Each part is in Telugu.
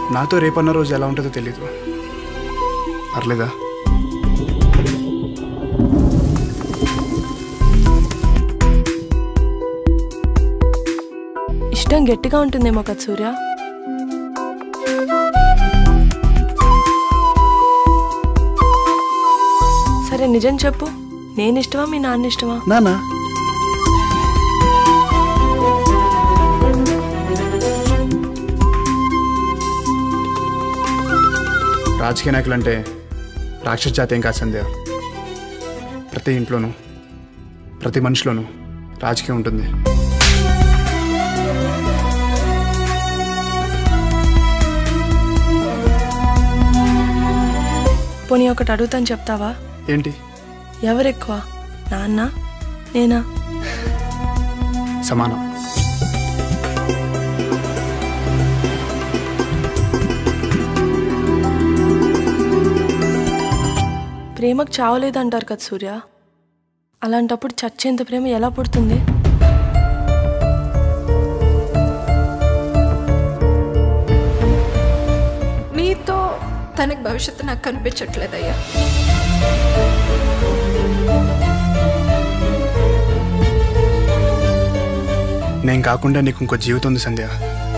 నాతో రేపన్న రోజు ఎలా ఉంటుందో తెలీదు పర్లేదా ఇష్టం గట్టిగా ఉంటుందేమో కదా సూర్య సరే నిజం చెప్పు నేను ఇష్టమా మీ నాన్న ఇష్టమా నానా రాజకీయ నాయకులు అంటే రాక్షస జాతి ఏం కాదు సంధ్య ప్రతి ఇంట్లోనూ ప్రతి మనిషిలోనూ రాజకీయం ఉంటుంది పోనీ ఒకటి అడుగుతాను చెప్తావా ఏంటి ఎవరు ఎక్కువ నాన్న నేనా సమానం ప్రేమకు చావలేదంటారు కదా సూర్య అలాంటప్పుడు చచ్చేంత ప్రేమ ఎలా పుడుతుంది నీతో తనకి భవిష్యత్తు నాకు కనిపించట్లేదయ్యా నేను కాకుండా నీకు ఇంకో జీవితం ఉంది సంధ్య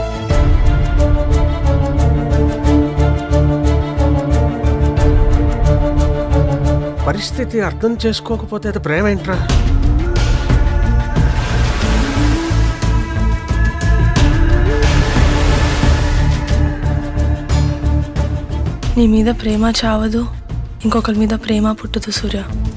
పరిస్థితి అర్థం చేసుకోకపోతే అది ప్రేమ ఏంట్రా నీ మీద ప్రేమ చావదు ఇంకొకరి మీద ప్రేమ పుట్టదు సూర్య